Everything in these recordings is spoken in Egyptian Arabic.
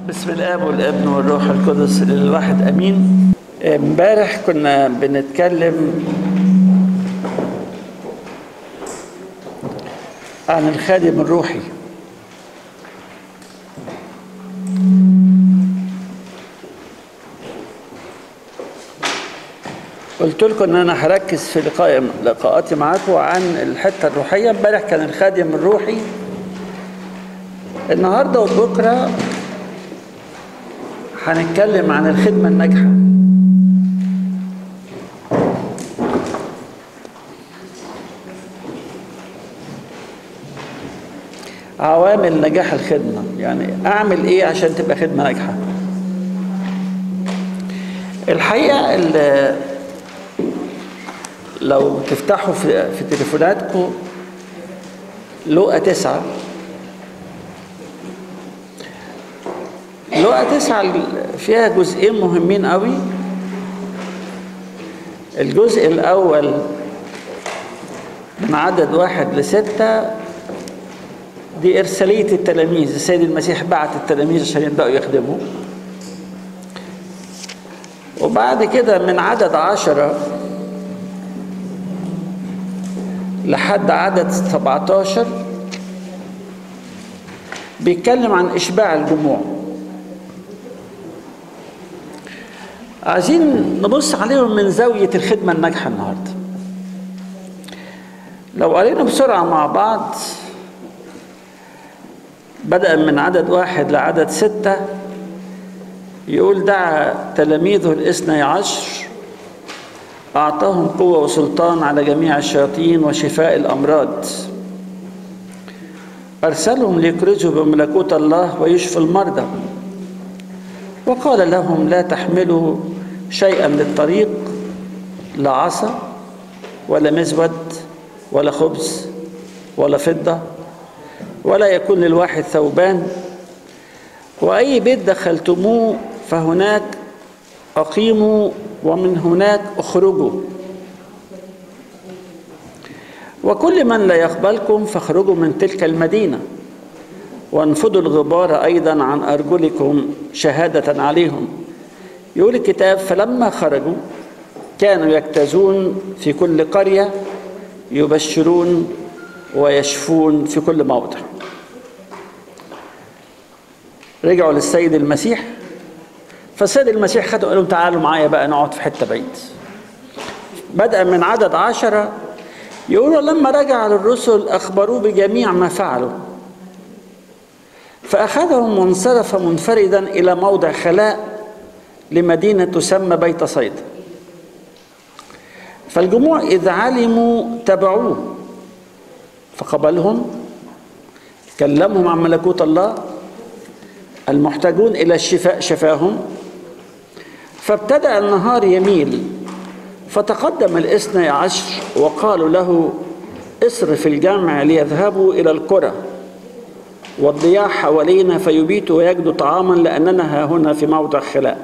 بسم الاب والابن والروح القدس للواحد امين امبارح كنا بنتكلم عن الخادم الروحي قلت لكم ان انا هركز في لقاء لقاءاتي معاكم عن الحته الروحيه امبارح كان الخادم الروحي النهارده وبكره هنتكلم عن الخدمه الناجحه عوامل نجاح الخدمه يعني اعمل ايه عشان تبقى خدمه ناجحه الحقيقه اللي لو تفتحوا في, في تليفوناتكم لقى تسعة لقى تسعة فيها جزئين مهمين قوي الجزء الأول من عدد واحد لستة دي إرسالية التلاميذ السيد المسيح بعت التلاميذ عشان يبدأوا يخدموا وبعد كده من عدد عشرة لحد عدد 17 بيتكلم عن إشباع الجموع عايزين نبص عليهم من زاوية الخدمة الناجحة النهاردة لو قرينا بسرعة مع بعض بدأ من عدد واحد لعدد ستة يقول دعا تلاميذه الاثني عشر أعطاهم قوة وسلطان على جميع الشياطين وشفاء الأمراض أرسلهم ليخرجوا بملكوت الله ويشفوا المرضى وقال لهم لا تحملوا شيئا للطريق لا عصا ولا مزود ولا خبز ولا فضة ولا يكون للواحد ثوبان وأي بيت دخلتموه فهناك أقيموا ومن هناك اخرجوا وكل من لا يقبلكم فاخرجوا من تلك المدينة وانفضوا الغبار أيضا عن أرجلكم شهادة عليهم يقول الكتاب فلما خرجوا كانوا يجتازون في كل قرية يبشرون ويشفون في كل موضع رجعوا للسيد المسيح فالسيد المسيح خدوا قال لهم تعالوا معايا بقى نقعد في حته بعيد بدأ من عدد عشرة يقولوا لما رجع للرسل أخبروه بجميع ما فعلوا فأخذهم وانصرف منفردا إلى موضع خلاء لمدينة تسمى بيت صيدا فالجموع إذ علموا تبعوه فقبلهم كلمهم عن ملكوت الله المحتاجون إلى الشفاء شفاهم فابتدأ النهار يميل فتقدم الاثني عشر وقالوا له اصرف الجمع ليذهبوا إلى القرى والضياع حوالينا فيبيتوا ويجدوا طعاما لأننا ها هنا في موضع خلاء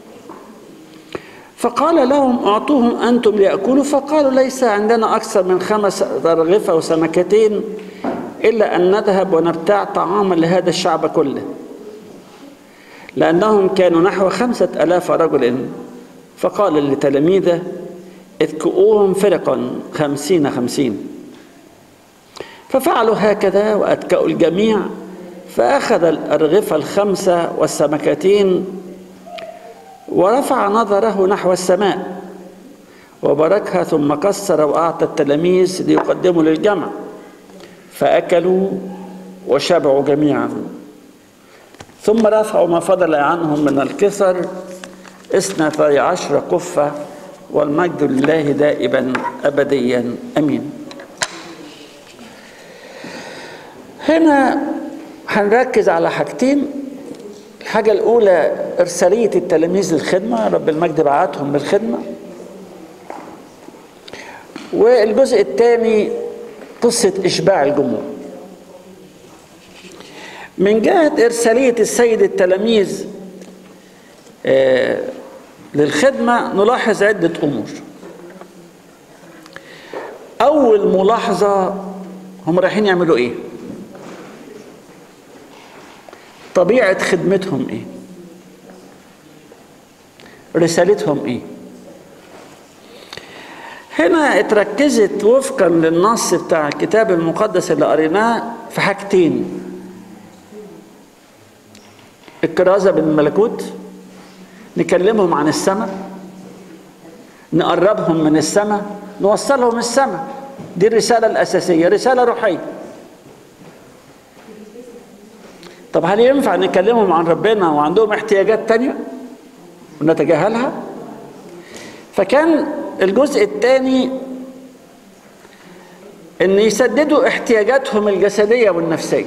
فقال لهم أعطوهم أنتم ليأكلوا فقالوا ليس عندنا أكثر من خمس رغفة وسمكتين إلا أن نذهب ونبتاع طعاما لهذا الشعب كله لأنهم كانوا نحو خمسة ألاف رجل فقال لتلاميذه اذكؤوهم فرقا خمسين خمسين ففعلوا هكذا وأتكأوا الجميع فأخذ الأرغفة الخمسة والسمكتين ورفع نظره نحو السماء وباركها ثم كسر وأعطى التلاميذ ليقدموا للجمع فأكلوا وشبعوا جميعا ثم رفعوا ما فضل عنهم من الكسر اثنتي عشر قفة والمجد لله دائما أبديا أمين هنا هنركز على حاجتين الحاجة الأولى إرسالية التلاميذ للخدمة رب المجد بعتهم للخدمة والجزء الثاني قصة إشباع الجموع من جهة إرسالية السيد التلاميذ آه للخدمة نلاحظ عدة أمور أول ملاحظة هم رايحين يعملوا إيه؟ طبيعة خدمتهم ايه رسالتهم ايه هنا اتركزت وفقا للنص بتاع الكتاب المقدس اللي قريناه في حاجتين الكرازة بالملكوت نكلمهم عن السماء نقربهم من السماء نوصلهم السماء دي الرسالة الأساسية رسالة روحية طب هل ينفع نكلمهم عن ربنا وعندهم احتياجات تانية ونتجاهلها فكان الجزء الثاني ان يسددوا احتياجاتهم الجسدية والنفسية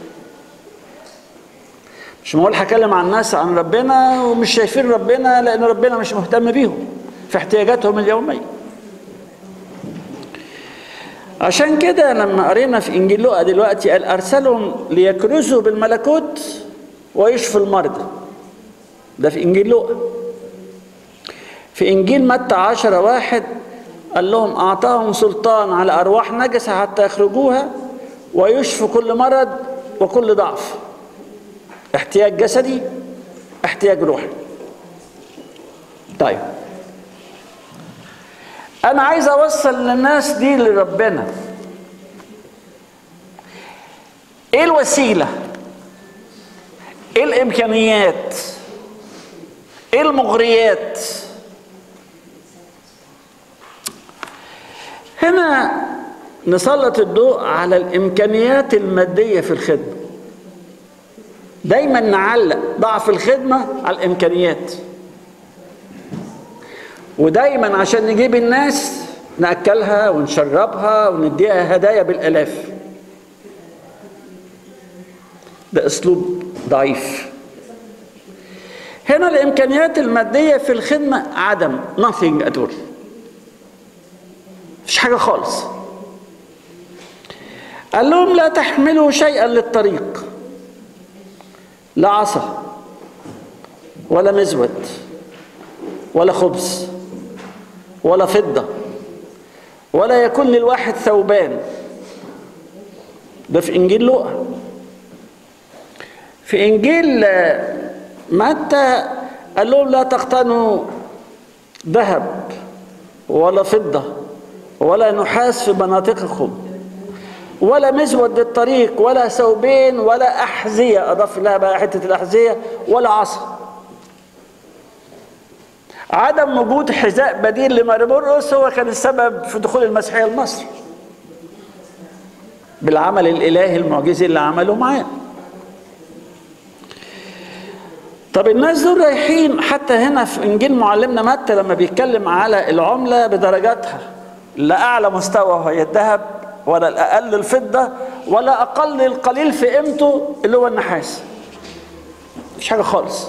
مش معقول هكلم عن الناس عن ربنا ومش شايفين ربنا لان ربنا مش مهتم بيهم في احتياجاتهم اليوميه عشان كده لما قرينا في انجيل لوقا دلوقتي قال ارسلهم ليكرزوا بالملكوت ويشفوا المرضى ده في انجيل لوقا في انجيل متى عشرة واحد قال لهم اعطاهم سلطان على ارواح نجسة حتى يخرجوها ويشفوا كل مرض وكل ضعف احتياج جسدي احتياج روحي طيب انا عايز اوصل للناس دي لربنا ايه الوسيله ايه الامكانيات ايه المغريات هنا نسلط الضوء على الامكانيات الماديه في الخدمه دايما نعلق ضعف الخدمه على الامكانيات ودايما عشان نجيب الناس ناكلها ونشربها ونديها هدايا بالالاف ده اسلوب ضعيف هنا الامكانيات الماديه في الخدمه عدم nothing at all مفيش حاجه خالص قال لهم لا تحملوا شيئا للطريق لا عصا ولا مزود ولا خبز ولا فضة ولا يكون للواحد ثوبان ده في إنجيل لوقا في إنجيل متى قال لهم لا تقتنوا ذهب ولا فضة ولا نحاس في مناطقكم ولا مزود للطريق ولا ثوبين ولا أحذية أضاف لها بقى حتة الأحذية ولا عصا عدم وجود حذاء بديل لمرمرقس هو كان السبب في دخول المسيحيه لمصر بالعمل الالهي المعجزي اللي عمله معاه طب الناس دول رايحين حتى هنا في انجيل معلمنا متى لما بيتكلم على العمله بدرجاتها لا اعلى مستوى وهي الذهب ولا الاقل الفضه ولا اقل القليل في قيمته اللي هو النحاس مش حاجه خالص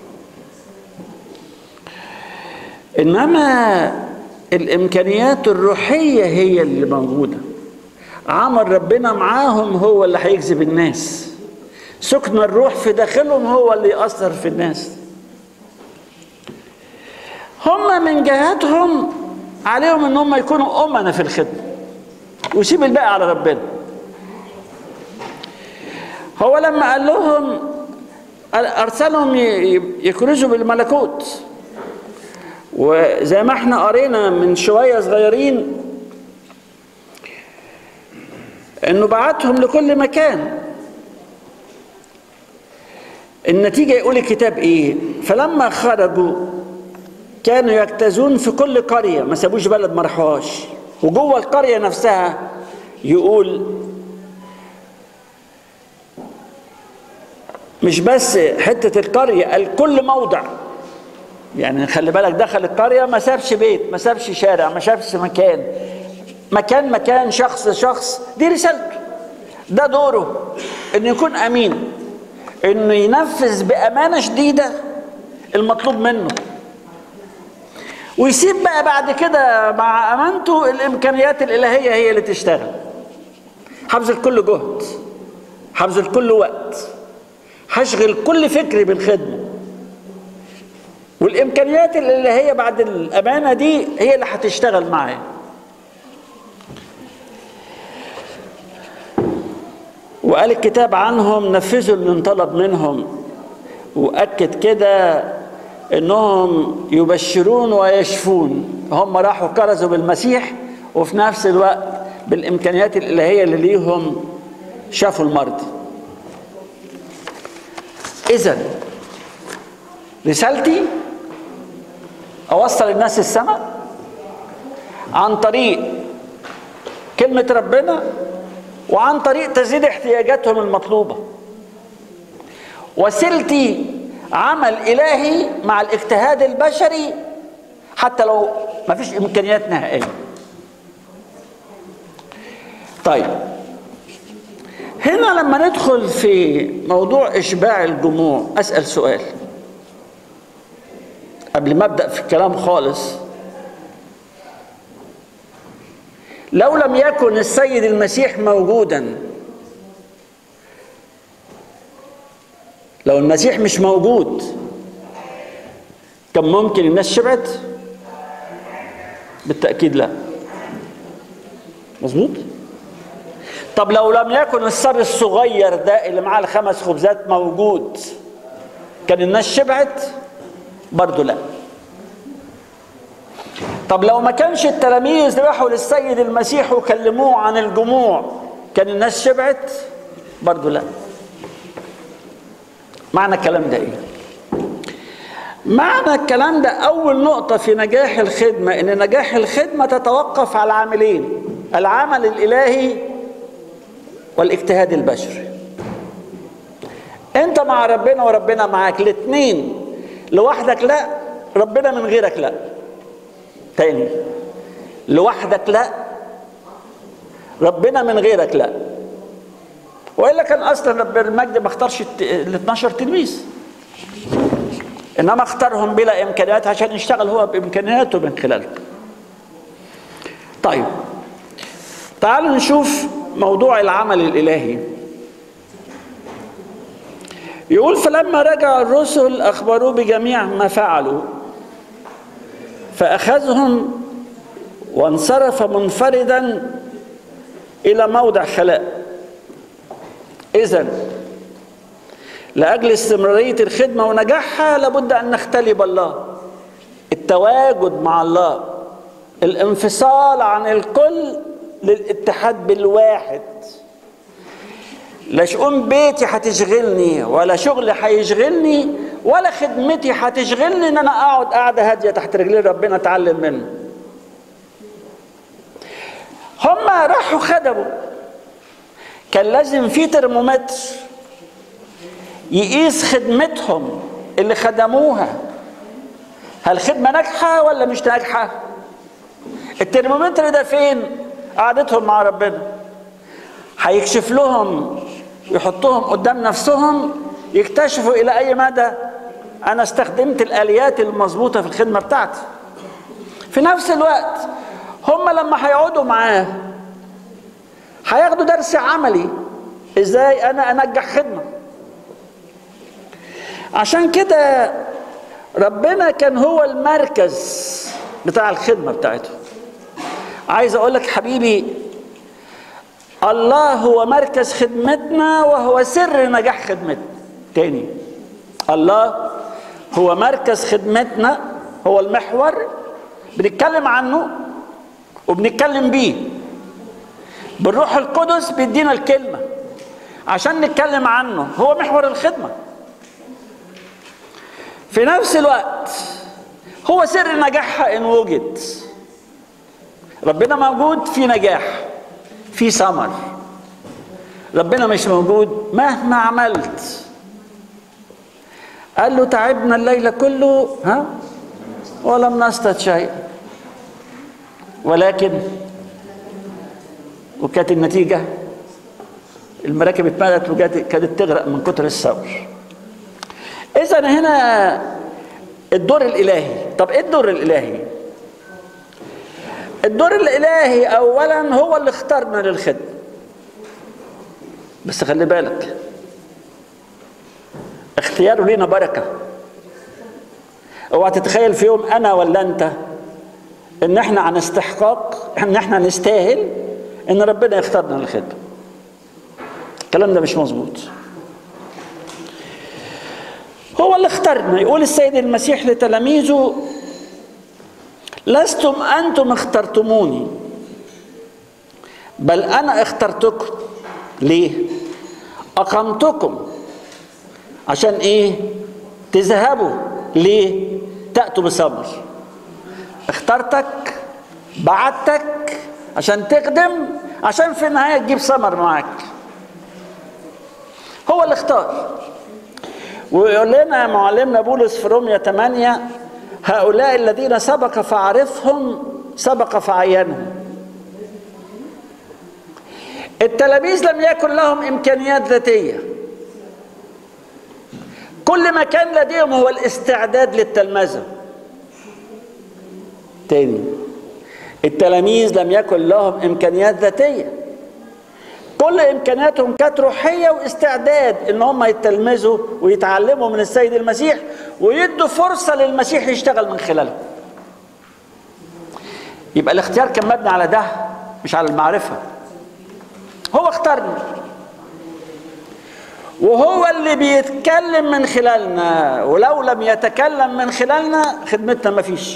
انما الامكانيات الروحيه هي اللي موجوده عمل ربنا معاهم هو اللي هيجذب الناس سكن الروح في داخلهم هو اللي يأثر في الناس هم من جهاتهم عليهم ان هم يكونوا أمنا في الخدمة ويسيب الباقي على ربنا هو لما قال لهم أرسلهم يكرزوا بالملكوت وزي ما احنا قرينا من شويه صغيرين انه بعتهم لكل مكان النتيجه يقول الكتاب ايه فلما خرجوا كانوا يجتازون في كل قريه ما سابوش بلد ما راحوهاش وجوه القريه نفسها يقول مش بس حته القريه قال كل موضع يعني خلي بالك دخل القرية ما سابش بيت ما سابش شارع ما سابش مكان مكان مكان شخص شخص دي رسالته ده دوره انه يكون امين انه ينفذ بامانه شديده المطلوب منه ويسيب بقى بعد كده مع امانته الامكانيات الالهيه هي اللي تشتغل هبذل كل جهد هبذل كل وقت هشغل كل فكري بالخدمه والامكانيات اللي هي بعد الامانه دي هي اللي هتشتغل معايا وقال الكتاب عنهم نفذوا اللي انطلب منهم واكد كده انهم يبشرون ويشفون هم راحوا كرزوا بالمسيح وفي نفس الوقت بالامكانيات الالهيه اللي ليهم شافوا المرضى اذا رسالتي اوصل الناس السماء عن طريق كلمه ربنا وعن طريق تسديد احتياجاتهم المطلوبه وسيلتي عمل الهي مع الاجتهاد البشري حتى لو ما فيش امكانيات نهائيه طيب هنا لما ندخل في موضوع اشباع الجموع اسال سؤال قبل ما ابدا في الكلام خالص لو لم يكن السيد المسيح موجودا لو المسيح مش موجود كان ممكن الناس شبعت بالتاكيد لا مظبوط طب لو لم يكن السر الصغير ده اللي معاه الخمس خبزات موجود كان الناس شبعت برضه لا طب لو ما كانش التلاميذ راحوا للسيد المسيح وكلموه عن الجموع كان الناس شبعت برضه لا معنى الكلام ده ايه معنى الكلام ده اول نقطه في نجاح الخدمه ان نجاح الخدمه تتوقف على عاملين العمل الالهي والاجتهاد البشري انت مع ربنا وربنا معاك الاثنين لوحدك لا ربنا من غيرك لا تاني لوحدك لا ربنا من غيرك لا والا كان اصلا رب المجد ما اختارش ال 12 تلميذ انما اختارهم بلا امكانيات عشان يشتغل هو بامكانياته من خلالهم طيب تعالوا نشوف موضوع العمل الالهي يقول فلما رجع الرسل اخبروه بجميع ما فعلوا فاخذهم وانصرف منفردا الى موضع خلاء اذا لاجل استمراريه الخدمه ونجاحها لابد ان نختلي بالله التواجد مع الله الانفصال عن الكل للاتحاد بالواحد لا شؤون بيتي هتشغلني ولا شغلي هيشغلني ولا خدمتي هتشغلني ان انا اقعد قاعده هاديه تحت رجلين ربنا اتعلم منه هم راحوا خدموا كان لازم في ترمومتر يقيس خدمتهم اللي خدموها هل خدمه ناجحه ولا مش ناجحه الترمومتر ده فين قعدتهم مع ربنا هيكشف لهم يحطهم قدام نفسهم يكتشفوا الى اي مدى انا استخدمت الاليات المظبوطه في الخدمه بتاعتي في نفس الوقت هم لما هيقعدوا معاه هياخدوا درس عملي ازاي انا انجح خدمه عشان كده ربنا كان هو المركز بتاع الخدمه بتاعته عايز اقول لك حبيبي الله هو مركز خدمتنا وهو سر نجاح خدمتنا تاني الله هو مركز خدمتنا هو المحور بنتكلم عنه وبنتكلم بيه بالروح القدس بيدينا الكلمه عشان نتكلم عنه هو محور الخدمه في نفس الوقت هو سر نجاحها ان وجد ربنا موجود في نجاح في ثمر ربنا مش موجود مهما عملت قال له تعبنا الليل كله ها ولم نصطاد شيء ولكن وكانت النتيجه المراكب اتملت وكانت تغرق من كتر الثور اذا هنا الدور الالهي طب ايه الدور الالهي الدور الالهي اولا هو اللي اختارنا للخدمه بس خلي بالك اختياره لينا بركه اوعى تتخيل في يوم انا ولا انت ان احنا عن استحقاق ان احنا نستاهل ان ربنا يختارنا للخدمه الكلام ده مش مظبوط هو اللي اختارنا يقول السيد المسيح لتلاميذه لستم انتم اخترتموني بل انا اخترتكم ليه اقمتكم عشان ايه تذهبوا ليه تاتوا بصبر اخترتك بعتك عشان تخدم عشان في النهايه تجيب ثمر معاك هو اللي اختار ويقول لنا معلمنا بولس في روميا 8 هؤلاء الذين سبق فعرفهم سبق فعينهم التلاميذ لم يكن لهم امكانيات ذاتيه كل ما كان لديهم هو الاستعداد للتلمذه تاني التلاميذ لم يكن لهم امكانيات ذاتيه كل امكانياتهم كانت روحيه واستعداد ان هم يتلمذوا ويتعلموا من السيد المسيح ويدوا فرصه للمسيح يشتغل من خلالهم يبقى الاختيار كان مبني على ده مش على المعرفه هو اختارنا وهو اللي بيتكلم من خلالنا ولو لم يتكلم من خلالنا خدمتنا مفيش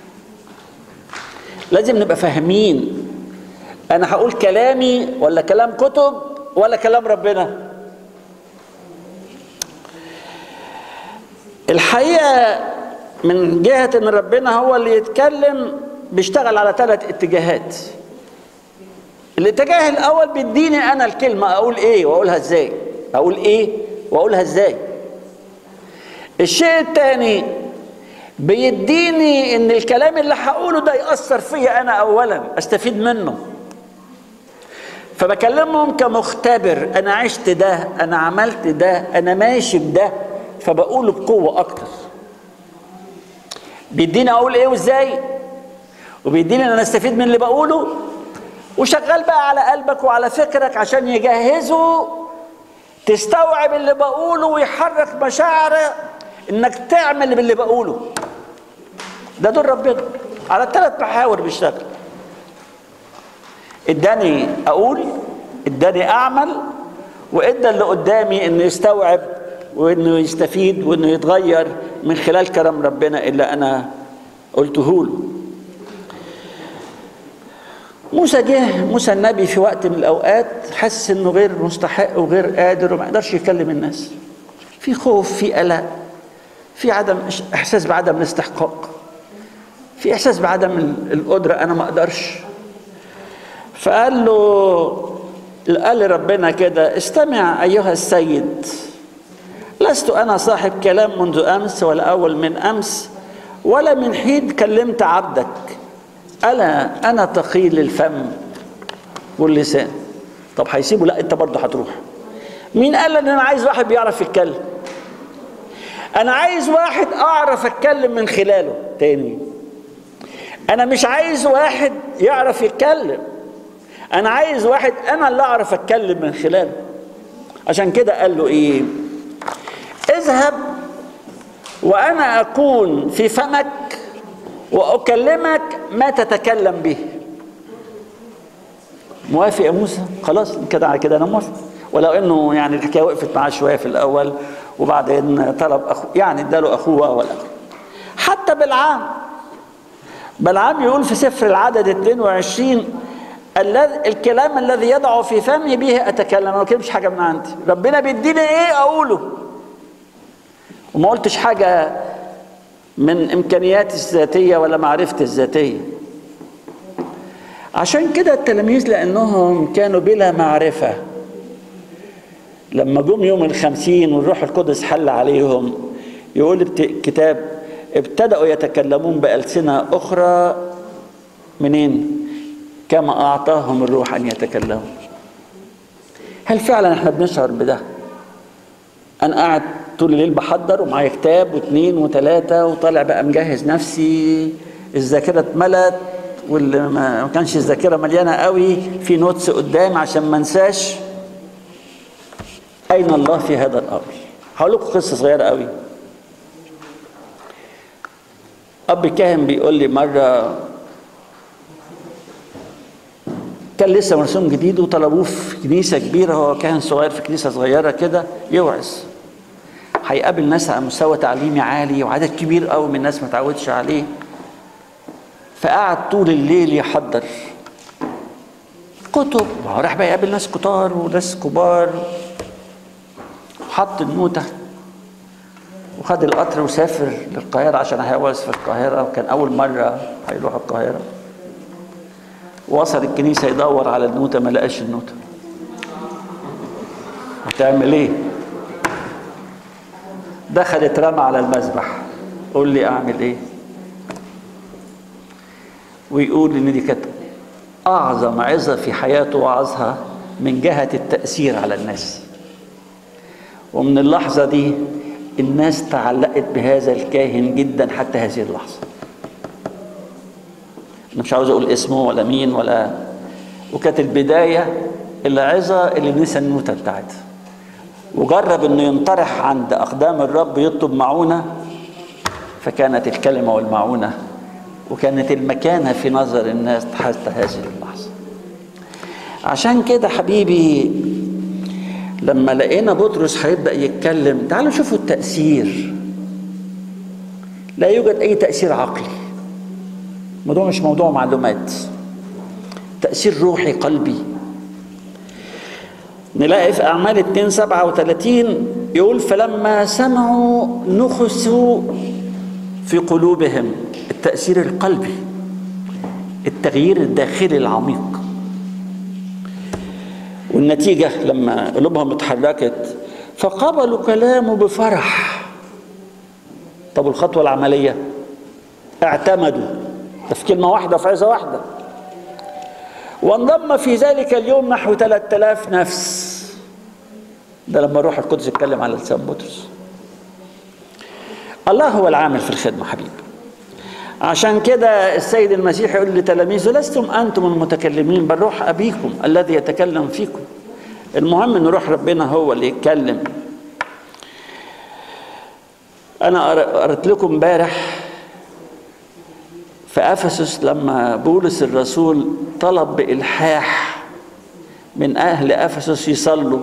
لازم نبقى فاهمين انا هقول كلامي ولا كلام كتب ولا كلام ربنا الحقيقه من جهه ان ربنا هو اللي يتكلم بيشتغل على ثلاث اتجاهات الاتجاه الاول بيديني انا الكلمه اقول ايه واقولها ازاي اقول ايه واقولها ازاي الشيء الثاني بيديني ان الكلام اللي هقوله ده ياثر فيا انا اولا استفيد منه فبكلمهم كمختبر انا عشت ده انا عملت ده انا ماشي بده فبقوله بقوه اكتر بيديني اقول ايه وازاي وبيديني ان انا استفيد من اللي بقوله وشغال بقى على قلبك وعلى فكرك عشان يجهزه تستوعب اللي بقوله ويحرك مشاعرك انك تعمل باللي بقوله ده دور ربنا على الثلاث محاور بيشتغل اداني اقول اداني اعمل وادى اللي قدامي انه يستوعب وانه يستفيد وانه يتغير من خلال كرم ربنا اللي انا قلته له موسى جه موسى النبي في وقت من الاوقات حس انه غير مستحق وغير قادر وما يقدرش يكلم الناس في خوف في قلق في عدم احساس بعدم الاستحقاق في احساس بعدم القدره انا ما اقدرش فقال له قال لربنا كده استمع ايها السيد لست انا صاحب كلام منذ امس ولا اول من امس ولا من حين كلمت عبدك الا انا ثقيل الفم واللسان طب هيسيبه لا انت برضه هتروح مين قال ان انا عايز واحد بيعرف يتكلم انا عايز واحد اعرف اتكلم من خلاله تاني انا مش عايز واحد يعرف يتكلم انا عايز واحد انا اللي اعرف اتكلم من خلاله عشان كده قال له ايه اذهب وانا اكون في فمك واكلمك ما تتكلم به موافق يا موسى خلاص كده على كده انا موافق ولو انه يعني الحكايه وقفت معاه شويه في الاول وبعدين طلب اخوه يعني اداله اخوه والاخر حتى بالعام بلعام يقول في سفر العدد 22 الذي الكلام الذي يضع في فمي به اتكلم ما بكلمش حاجه من عندي ربنا بيديني ايه اقوله وما قلتش حاجه من امكانياتي الذاتيه ولا معرفتي الذاتيه عشان كده التلاميذ لانهم كانوا بلا معرفه لما جم يوم الخمسين والروح القدس حل عليهم يقول الكتاب ابتدأوا يتكلمون بألسنة أخرى منين؟ كما أعطاهم الروح أن يتكلموا هل فعلا احنا بنشعر بده؟ أنا قاعد طول الليل بحضر ومعايا كتاب واثنين وثلاثة وطالع بقى مجهز نفسي الذاكرة اتملت واللي ما كانش الذاكرة مليانة قوي في نوتس قدام عشان ما انساش أين الله في هذا الأمر؟ هقول لكم قصة صغيرة قوي أب كاهن بيقول لي مرة كان لسه مرسوم جديد وطلبوه في كنيسة كبيرة هو كان صغير في كنيسة صغيرة كده يوعظ هيقابل ناس على مستوى تعليمي عالي وعدد كبير قوي من الناس ما تعودش عليه فقعد طول الليل يحضر كتب وهو راح بقى يقابل ناس كتار وناس كبار حط النوتة وخد القطر وسافر للقاهرة عشان هيوعظ في القاهرة وكان أول مرة هيروح القاهرة وصل الكنيسة يدور على النوتة ما لقاش النوتة هتعمل ايه؟ دخل اترمى على المذبح قول لي اعمل ايه؟ ويقول ان دي كانت اعظم عظه في حياته وعظها من جهه التاثير على الناس ومن اللحظه دي الناس تعلقت بهذا الكاهن جدا حتى هذه اللحظه انا مش عاوز اقول اسمه ولا مين ولا وكانت البدايه العظه اللي نسى النوته بتاعتها وجرب انه ينطرح عند اقدام الرب يطلب معونه فكانت الكلمه والمعونه وكانت المكانه في نظر الناس حتى هذه اللحظه عشان كده حبيبي لما لقينا بطرس هيبدا يتكلم تعالوا شوفوا التاثير لا يوجد اي تاثير عقلي الموضوع مش موضوع معلومات تاثير روحي قلبي نلاقي في أعمال 2 37 يقول فلما سمعوا نخسوا في قلوبهم التأثير القلبي التغيير الداخلي العميق والنتيجة لما قلوبهم اتحركت فقبلوا كلامه بفرح طب الخطوة العملية اعتمدوا ده في كلمة واحدة في عظة واحدة وانضم في ذلك اليوم نحو 3000 نفس ده لما روح القدس اتكلم على لسان بطرس الله هو العامل في الخدمة حبيبي عشان كده السيد المسيح يقول لتلاميذه لستم أنتم المتكلمين بل روح أبيكم الذي يتكلم فيكم المهم أن روح ربنا هو اللي يتكلم أنا قرأت لكم امبارح في افسس لما بولس الرسول طلب بالحاح من اهل افسس يصلوا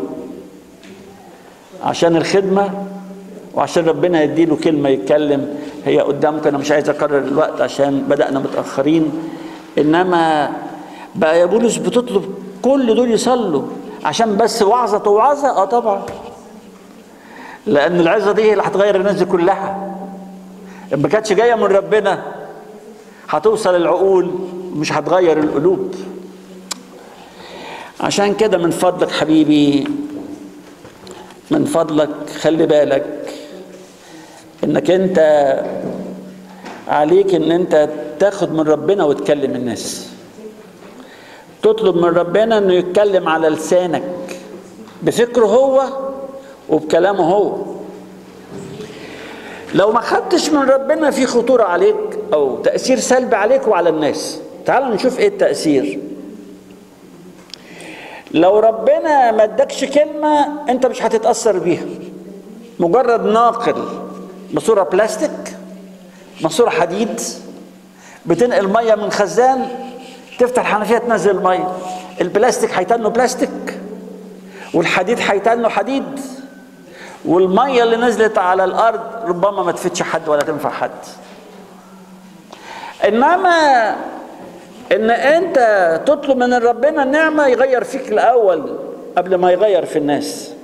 عشان الخدمه وعشان ربنا يديله كلمه يتكلم هي قدامكم انا مش عايز اكرر الوقت عشان بدانا متاخرين انما بقى يا بولس بتطلب كل دول يصلوا عشان بس وعظه توعظه اه طبعا لان العظه دي هي اللي هتغير الناس دي كلها ما كانتش جايه من ربنا هتوصل العقول مش هتغير القلوب عشان كده من فضلك حبيبي من فضلك خلي بالك انك انت عليك ان انت تاخد من ربنا وتكلم الناس تطلب من ربنا انه يتكلم على لسانك بفكره هو وبكلامه هو لو ما خدتش من ربنا في خطورة عليك أو تأثير سلبي عليك وعلى الناس تعالوا نشوف إيه التأثير لو ربنا ما ادكش كلمة أنت مش هتتأثر بيها مجرد ناقل ماسورة بلاستيك ماسورة حديد بتنقل مية من خزان تفتح الحنفية تنزل المية البلاستيك هيتنه بلاستيك والحديد هيتنه حديد والمية اللي نزلت على الأرض ربما ما تفيدش حد ولا تنفع حد إنما إن أنت تطلب من ربنا النعمة يغير فيك الأول قبل ما يغير في الناس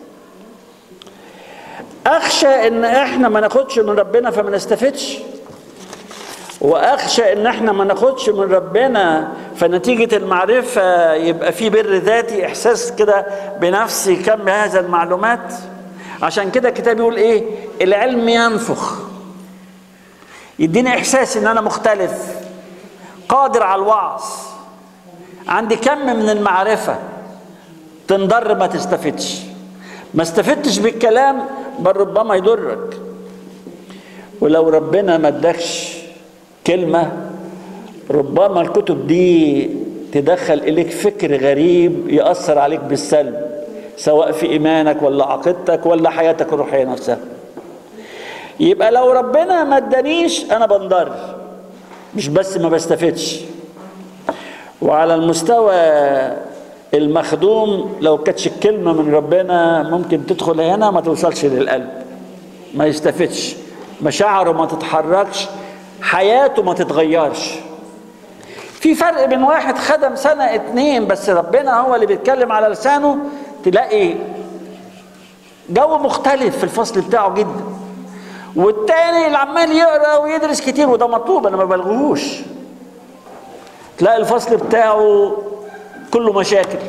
أخشى إن إحنا ما ناخدش من ربنا فما نستفدش واخشى ان احنا ما ناخدش من ربنا فنتيجه المعرفه يبقى في بر ذاتي احساس كده بنفسي كم هذا المعلومات عشان كده الكتاب يقول ايه العلم ينفخ يديني احساس ان انا مختلف قادر على الوعظ عندي كم من المعرفه تنضر ما تستفدش ما استفدتش بالكلام بل ربما يضرك ولو ربنا ما ادكش كلمة ربما الكتب دي تدخل إليك فكر غريب يأثر عليك بالسلب سواء في إيمانك ولا عقيدتك ولا حياتك الروحية نفسها يبقى لو ربنا ما ادانيش أنا بنضر مش بس ما بستفدش وعلى المستوى المخدوم لو كانتش الكلمة من ربنا ممكن تدخل هنا ما توصلش للقلب ما يستفدش مشاعره ما تتحركش حياته ما تتغيرش في فرق بين واحد خدم سنة اتنين بس ربنا هو اللي بيتكلم على لسانه تلاقي جو مختلف في الفصل بتاعه جدا والتاني اللي عمال يقرا ويدرس كتير وده مطلوب انا ما بلغوش تلاقي الفصل بتاعه كله مشاكل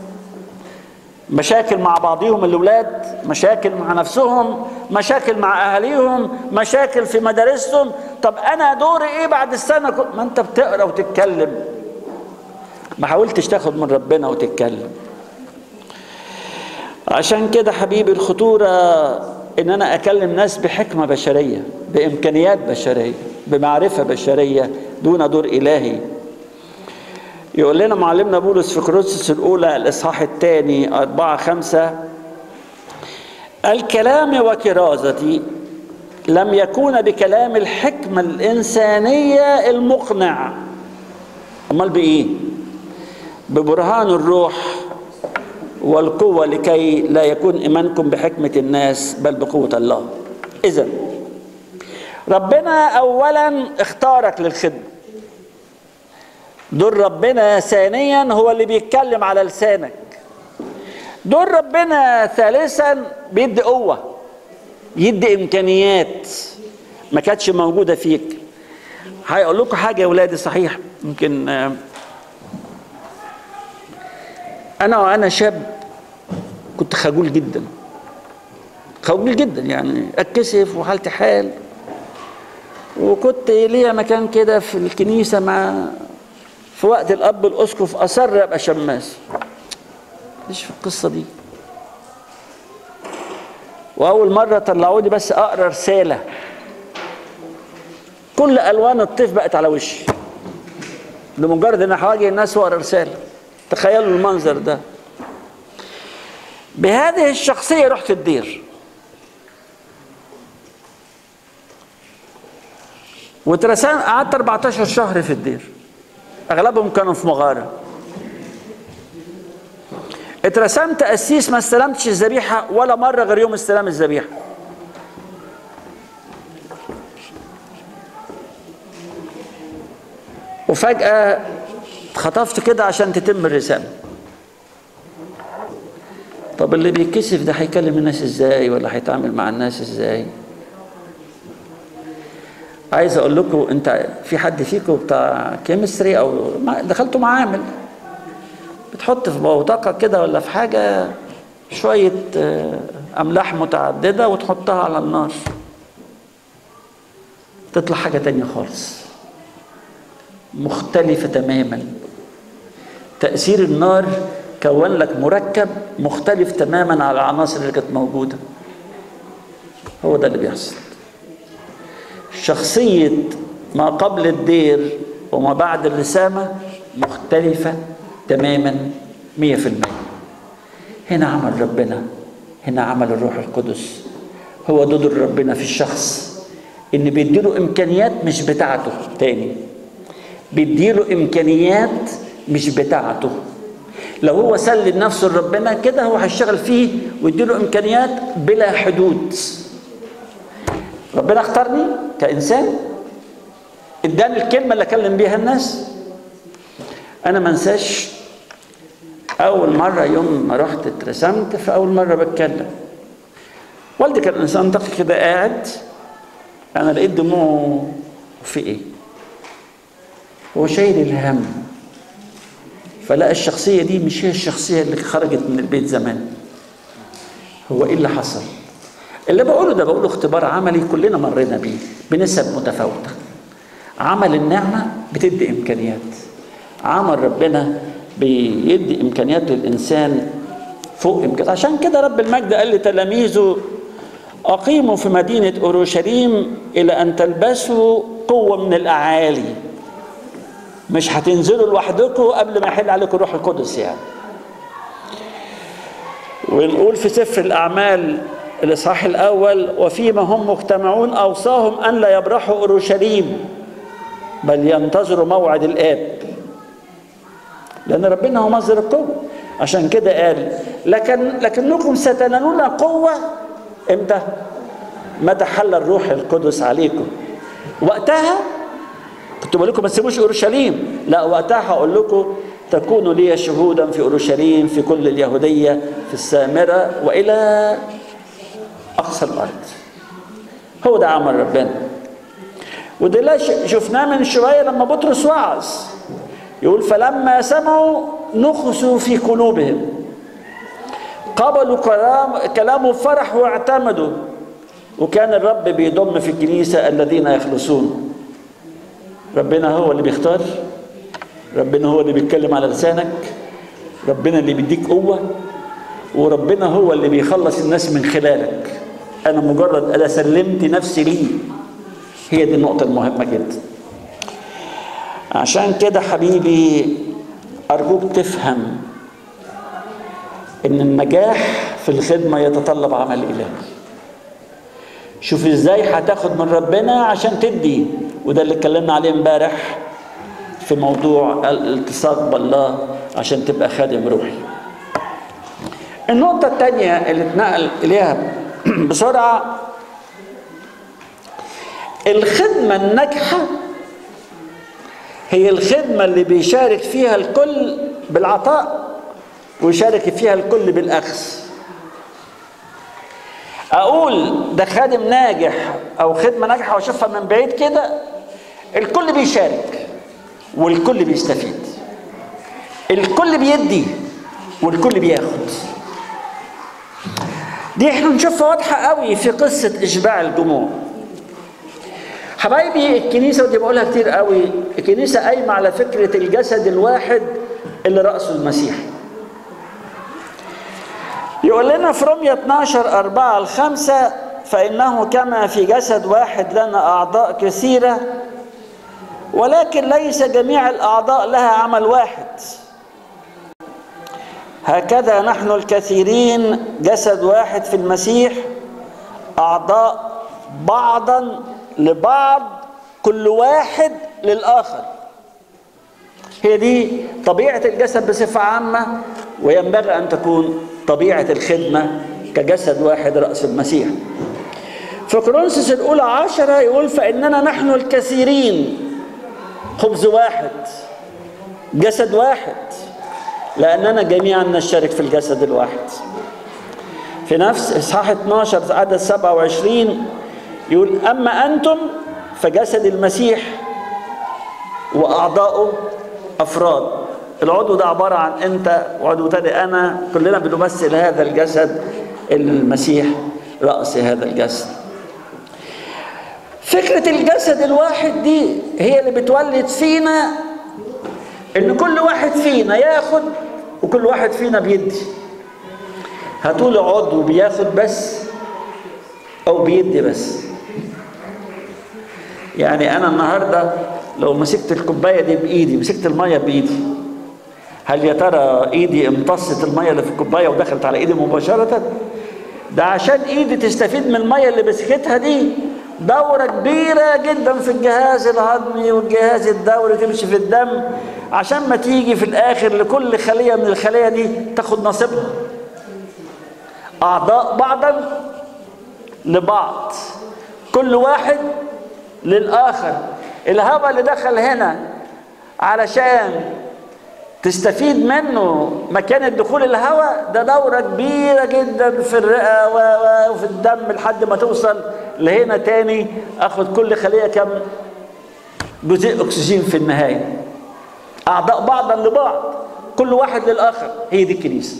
مشاكل مع بعضهم الاولاد مشاكل مع نفسهم مشاكل مع اهاليهم مشاكل في مدارسهم طب انا دوري ايه بعد السنه ما انت بتقرا وتتكلم ما حاولتش تاخد من ربنا وتتكلم عشان كده حبيبي الخطوره ان انا اكلم ناس بحكمه بشريه بامكانيات بشريه بمعرفه بشريه دون دور الهي يقول لنا معلمنا بولس في كورنثوس الأولى الإصحاح الثاني أربعة خمسة الكلام وكرازتي لم يكون بكلام الحكمة الإنسانية المقنع أمال بإيه؟ ببرهان الروح والقوة لكي لا يكون إيمانكم بحكمة الناس بل بقوة الله إذا ربنا أولا اختارك للخدمة دور ربنا ثانيا هو اللي بيتكلم على لسانك دور ربنا ثالثا بيدي قوة يدي إمكانيات ما كانتش موجودة فيك هيقول لكم حاجة يا ولادي صحيح يمكن أنا وأنا شاب كنت خجول جدا خجول جدا يعني أتكسف وحالتي حال وكنت ليا مكان كده في الكنيسة مع في وقت الاب الاسقف اصر ابقى شماس ليش في القصه دي واول مره طلعوني بس اقرا رساله كل الوان الطيف بقت على وشي لمجرد ان هواجه الناس واقرا رساله تخيلوا المنظر ده بهذه الشخصيه رحت الدير واترسان قعدت 14 شهر في الدير اغلبهم كانوا في مغاره اترسمت قسيس ما استلمتش الذبيحه ولا مره غير يوم استلام الذبيحه وفجاه اتخطفت كده عشان تتم الرساله طب اللي بيتكسف ده هيكلم الناس ازاي ولا هيتعامل مع الناس ازاي عايز اقول لكم انت في حد فيكم بتاع كيمستري او دخلتوا معامل بتحط في بوتقه كده ولا في حاجه شويه املاح متعدده وتحطها على النار تطلع حاجه تانية خالص مختلفه تماما تاثير النار كون لك مركب مختلف تماما على العناصر اللي كانت موجوده هو ده اللي بيحصل شخصية ما قبل الدير وما بعد الرسامة مختلفة تماما مية في المية هنا عمل ربنا هنا عمل الروح القدس هو ده دور ربنا في الشخص ان بيديله امكانيات مش بتاعته تاني بيديله امكانيات مش بتاعته لو هو سلم نفسه لربنا كده هو هيشتغل فيه ويديله امكانيات بلا حدود ربنا اختارني كانسان اداني الكلمه اللي اكلم بيها الناس انا ما انساش اول مره يوم ما رحت اترسمت في اول مره بتكلم والدي كان انسان دقيق كده قاعد انا لقيت دموعه في ايه هو شايل الهم فلقى الشخصيه دي مش هي الشخصيه اللي خرجت من البيت زمان هو ايه اللي حصل اللي بقوله ده بقوله اختبار عملي كلنا مرينا بيه بنسب متفاوته عمل النعمه بتدي امكانيات عمل ربنا بيدي امكانيات للانسان فوق امكانيات عشان كده رب المجد قال لتلاميذه اقيموا في مدينه اورشليم الى ان تلبسوا قوه من الاعالي مش هتنزلوا لوحدكم قبل ما يحل عليكم الروح القدس يعني ونقول في سفر الاعمال الاصحاح الاول وفيما هم مجتمعون اوصاهم ان لا يبرحوا اورشليم بل ينتظروا موعد الاب لأن ربنا هو مصدر القوة عشان كده قال لكن لكنكم ستنالون قوة امتى؟ متى حل الروح القدس عليكم وقتها كنت بقول لكم ما تسيبوش اورشليم لا وقتها هقول لكم تكونوا لي شهودا في اورشليم في كل اليهوديه في السامره والى اقصى الارض هو ده عمل ربنا وده لا شفناه من شويه لما بطرس وعظ يقول فلما سمعوا نخسوا في قلوبهم قبلوا كلام كلامه فرح واعتمدوا وكان الرب بيضم في الكنيسة الذين يخلصون ربنا هو اللي بيختار ربنا هو اللي بيتكلم على لسانك ربنا اللي بيديك قوة وربنا هو اللي بيخلص الناس من خلالك أنا مجرد أنا سلمت نفسي ليه هي دي النقطة المهمة جدا عشان كده حبيبي أرجوك تفهم إن النجاح في الخدمة يتطلب عمل إلهي شوف ازاي هتاخد من ربنا عشان تدي وده اللي اتكلمنا عليه امبارح في موضوع الالتصاق بالله عشان تبقى خادم روحي النقطة الثانية اللي اتنقل إليها بسرعة الخدمة الناجحة هي الخدمة اللي بيشارك فيها الكل بالعطاء ويشارك فيها الكل بالأخذ اقول ده خادم ناجح او خدمه ناجحه واشوفها من بعيد كده الكل بيشارك والكل بيستفيد الكل بيدي والكل بياخد دي احنا نشوفها واضحه قوي في قصه اشباع الجموع حبايبي الكنيسه ودي بقولها كتير قوي الكنيسه قايمه على فكره الجسد الواحد اللي راسه المسيح يقول لنا في رمية 12 4 الخمسة فإنه كما في جسد واحد لنا أعضاء كثيرة ولكن ليس جميع الأعضاء لها عمل واحد هكذا نحن الكثيرين جسد واحد في المسيح أعضاء بعضا لبعض كل واحد للآخر هي دي طبيعة الجسد بصفة عامة وينبغي أن تكون طبيعة الخدمة كجسد واحد رأس المسيح في كورنثوس الأولى عشرة يقول فإننا نحن الكثيرين خبز واحد جسد واحد لأننا جميعا نشترك في الجسد الواحد في نفس إصحاح 12 عدد 27 يقول أما أنتم فجسد المسيح وأعضاؤه أفراد العضو ده عبارة عن أنت وعضو تاني أنا كلنا بنمثل هذا الجسد المسيح رأس هذا الجسد فكرة الجسد الواحد دي هي اللي بتولد فينا إن كل واحد فينا ياخد وكل واحد فينا بيدي هتقول عضو بياخد بس أو بيدي بس يعني أنا النهاردة لو مسكت الكوباية دي بإيدي مسكت المية بإيدي هل يا ترى ايدي امتصت الميه اللي في الكوبايه ودخلت على ايدي مباشره ده عشان ايدي تستفيد من الميه اللي مسكتها دي دورة كبيرة جدا في الجهاز الهضمي والجهاز الدوري تمشي في الدم عشان ما تيجي في الآخر لكل خلية من الخلايا دي تاخد نصيبها أعضاء بعضا لبعض كل واحد للآخر الهواء اللي دخل هنا علشان تستفيد منه مكان الدخول الهواء ده دورة كبيرة جدا في الرئة وفي الدم لحد ما توصل لهنا تاني اخد كل خلية كم جزيء اكسجين في النهاية اعضاء بعضا لبعض كل واحد للاخر هي دي الكنيسة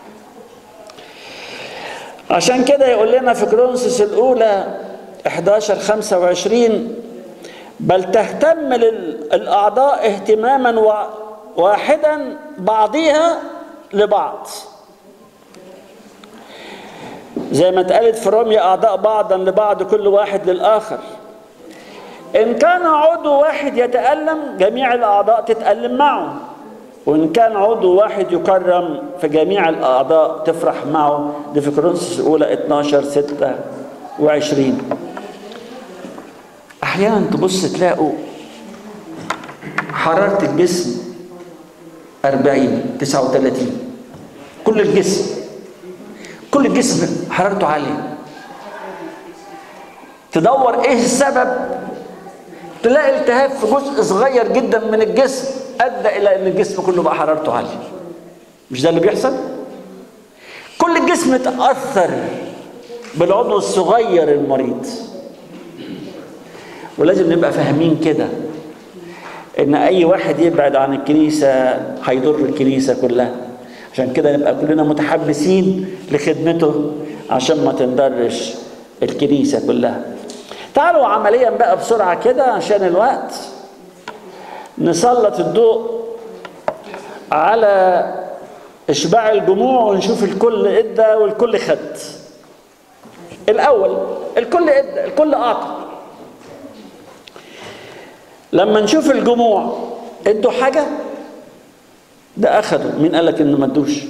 عشان كده يقول لنا في كرونسوس الاولى 11 25 بل تهتم الاعضاء اهتماما واحدا بعضها لبعض زي ما اتقالت في روميا اعضاء بعضا لبعض كل واحد للاخر ان كان عضو واحد يتالم جميع الاعضاء تتالم معه وان كان عضو واحد يكرم فجميع الاعضاء تفرح معه دي في كورنثوس الاولى 12 26 احيانا تبص تلاقوا حراره الجسم 40 39 كل الجسم كل الجسم حرارته عاليه تدور ايه السبب تلاقي التهاب في جزء صغير جدا من الجسم ادى الى ان الجسم كله بقى حرارته عاليه مش ده اللي بيحصل كل الجسم اتاثر بالعضو الصغير المريض ولازم نبقى فاهمين كده ان اي واحد يبعد عن الكنيسه هيضر الكنيسه كلها عشان كده نبقى كلنا متحمسين لخدمته عشان ما تنضرش الكنيسه كلها تعالوا عمليا بقى بسرعه كده عشان الوقت نسلط الضوء على اشباع الجموع ونشوف الكل ادى والكل خد الاول الكل ادى الكل اعطى لما نشوف الجموع ادوا حاجه ده اخدوا مين قال لك انه ما ادوش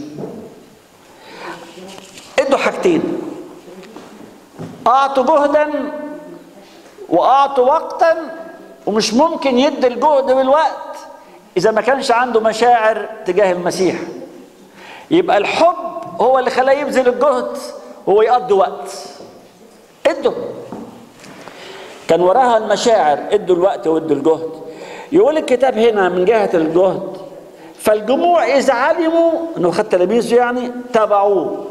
ادوا حاجتين اعطوا جهدا واعطوا وقتا ومش ممكن يدي الجهد بالوقت اذا ما كانش عنده مشاعر تجاه المسيح يبقى الحب هو اللي خلاه يبذل الجهد وهو يقضي وقت ادوا كان وراها المشاعر ادوا الوقت وادوا الجهد يقول الكتاب هنا من جهة الجهد فالجموع إذا علموا أنه خد تلاميذه يعني تبعوه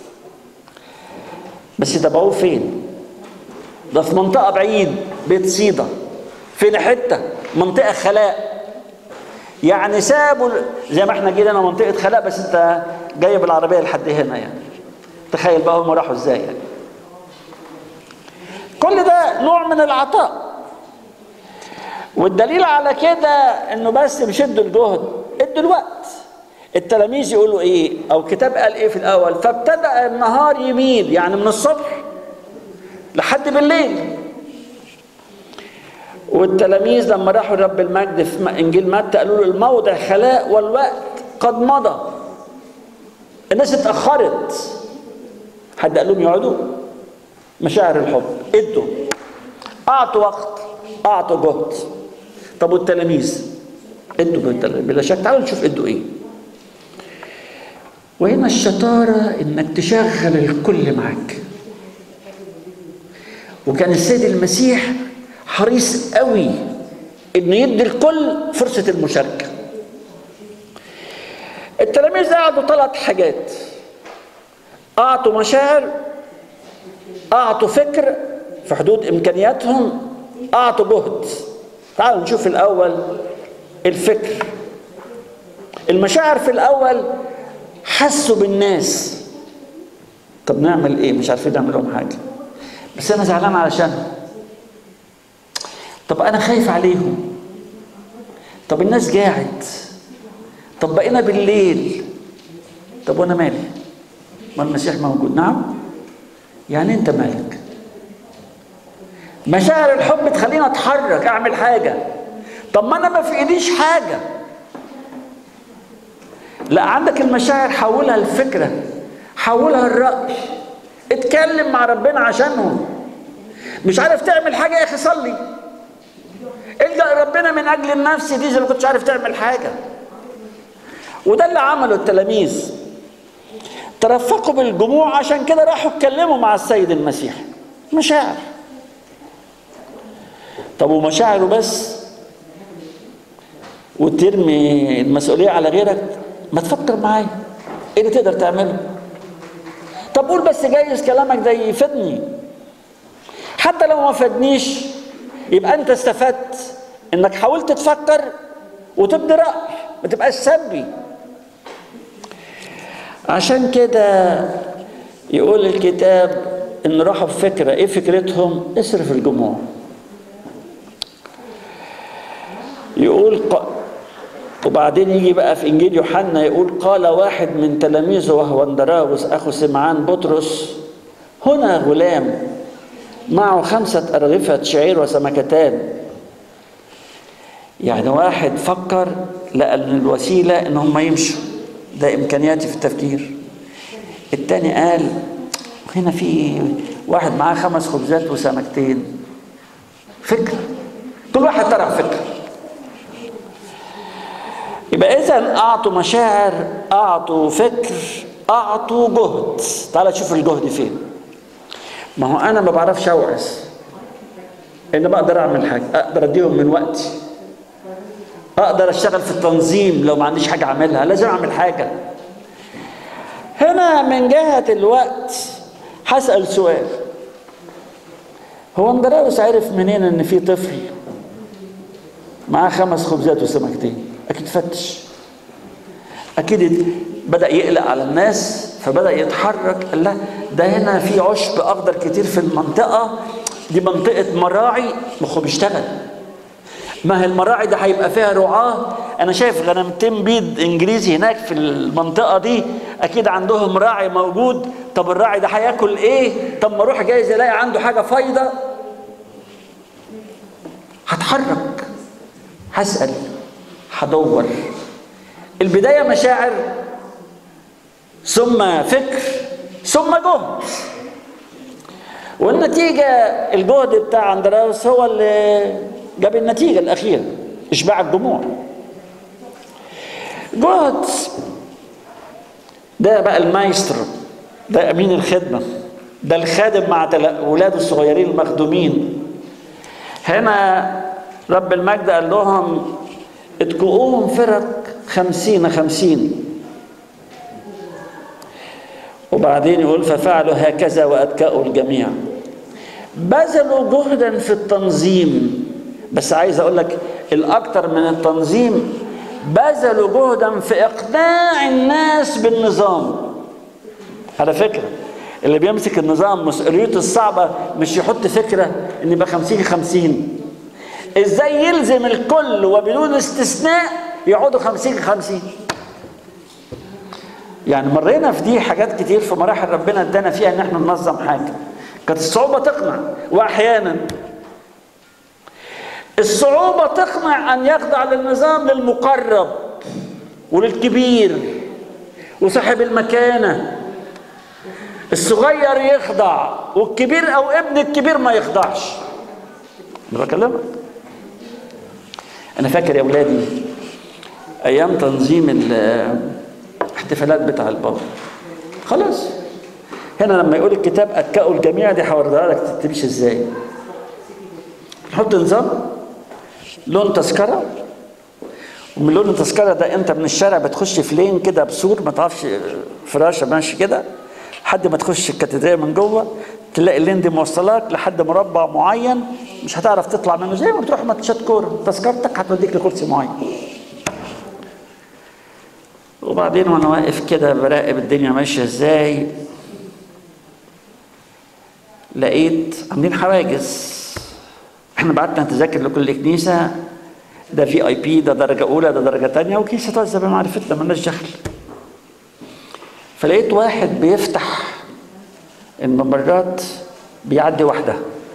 بس تبعوه فين؟ ده في منطقة بعيد بيت صيدا فين حتة منطقة خلاء يعني سابوا زي ما احنا جينا منطقة خلاء بس انت جاي بالعربية لحد هنا يعني تخيل بقى هم راحوا ازاي يعني كل ده نوع من العطاء والدليل على كده انه بس مش ادوا الجهد ادوا الوقت التلاميذ يقولوا ايه او الكتاب قال ايه في الاول فابتدأ النهار يميل يعني من الصبح لحد بالليل والتلاميذ لما راحوا رب المجد في انجيل متى قالوا له الموضع خلاء والوقت قد مضى الناس اتاخرت حد قال لهم يقعدوا مشاعر الحب ادوا اعطوا وقت اعطوا جهد طب والتلاميذ ادوا بالتلاميذ بلا شك تعالوا نشوف ادوا ايه وهنا الشطاره انك تشغل الكل معاك وكان السيد المسيح حريص قوي انه يدي الكل فرصه المشاركه التلاميذ قعدوا ثلاث حاجات اعطوا مشاعر اعطوا فكر في حدود امكانياتهم اعطوا جهد تعالوا نشوف الاول الفكر المشاعر في الاول حسوا بالناس طب نعمل ايه مش عارفين نعمل لهم حاجه بس انا زعلان علشانهم طب انا خايف عليهم طب الناس قاعد طب بقينا بالليل طب وانا مالي ما المسيح موجود نعم يعني انت مالك مشاعر الحب تخليني اتحرك اعمل حاجه طب ما انا ما في ايديش حاجه لا عندك المشاعر حولها لفكره حولها الراي اتكلم مع ربنا عشانهم مش عارف تعمل حاجه يا اخي صلي الجا ربنا من اجل النفس دي زي ما كنتش عارف تعمل حاجه وده اللي عمله التلاميذ ترفقوا بالجموع عشان كده راحوا اتكلموا مع السيد المسيح مشاعر طب ومشاعره بس وترمي المسؤولية على غيرك ما تفكر معايا ايه اللي تقدر تعمله طب قول بس جايز كلامك ده يفيدني حتى لو ما فادنيش يبقى انت استفدت انك حاولت تفكر وتبدي رأي ما تبقاش سلبي عشان كده يقول الكتاب ان راحوا بفكره ايه فكرتهم اصرف الجموع يقول ق... وبعدين يجي بقى في انجيل يوحنا يقول قال واحد من تلاميذه وهو اندراوس اخو سمعان بطرس هنا غلام معه خمسة أرغفة شعير وسمكتان يعني واحد فكر لقى ان الوسيلة ان هم يمشوا ده امكانياتي في التفكير التاني قال هنا في واحد معاه خمس خبزات وسمكتين فكر كل واحد طرح فكر يبقى اذا اعطوا مشاعر اعطوا فكر اعطوا جهد تعال شوف الجهد فين ما هو انا ما بعرفش اوعظ ان بقدر اعمل حاجه اقدر اديهم من وقتي اقدر اشتغل في التنظيم لو ما عنديش حاجه اعملها لازم اعمل حاجه هنا من جهه الوقت هسال سؤال هو اندراوس عرف منين ان في طفل معاه خمس خبزات وسمكتين اكيد فتش اكيد بدا يقلق على الناس فبدا يتحرك قال لا ده هنا في عشب اخضر كتير في المنطقه دي منطقه مراعي مخه بيشتغل ما هي المراعي ده هيبقى فيها رعاه انا شايف غنمتين بيض انجليزي هناك في المنطقه دي اكيد عندهم راعي موجود طب الراعي ده هياكل ايه طب ما اروح جايز الاقي عنده حاجه فايضه هتحرك هسال هدور البدايه مشاعر ثم فكر ثم جهد والنتيجه الجهد بتاع اندراوس هو اللي جاب النتيجه الاخيره اشباع الجموع جهد ده بقى المايسترو ده امين الخدمه ده الخادم مع اولاده الصغيرين المخدومين هنا رب المجد قال لهم اتكؤوهم فرق خمسين خمسين وبعدين يقول ففعلوا هكذا وأتكأوا الجميع بذلوا جهدا في التنظيم بس عايز أقول لك الأكثر من التنظيم بذلوا جهدا في إقناع الناس بالنظام على فكرة اللي بيمسك النظام مسؤوليته الصعبة مش يحط فكرة إن يبقى خمسين خمسين إزاي يلزم الكل وبدون استثناء يقعدوا خمسين خمسين يعني مرينا في دي حاجات كتير في مراحل ربنا ادانا فيها ان احنا ننظم حاجه كانت الصعوبه تقنع واحيانا الصعوبه تقنع ان يخضع للنظام للمقرب وللكبير وصاحب المكانه الصغير يخضع والكبير او ابن الكبير ما يخضعش انا بكلمك انا فاكر يا اولادي ايام تنظيم الاحتفالات بتاع البابا خلاص هنا لما يقول الكتاب اتكأوا الجميع دي هوريها لك تمشي ازاي نحط نظام لون تذكره ومن لون التذكره ده انت من الشارع بتخش في لين كده بسور ما تعرفش فراشه ماشي كده لحد ما تخش الكاتدرائيه من جوه تلاقي اللين دي موصلاك لحد مربع معين مش هتعرف تطلع منه زي ما بتروح ماتشات كوره تذكرتك هتوديك لكرسي معين وبعدين وانا واقف كده براقب الدنيا ماشيه ازاي لقيت عاملين حواجز احنا بعتنا تذاكر لكل كنيسه ده في اي بي ده درجه اولى ده درجه ثانيه وكنيسه توزع بمعرفتنا مالناش دخل فلقيت واحد بيفتح الممرات بيعدي واحده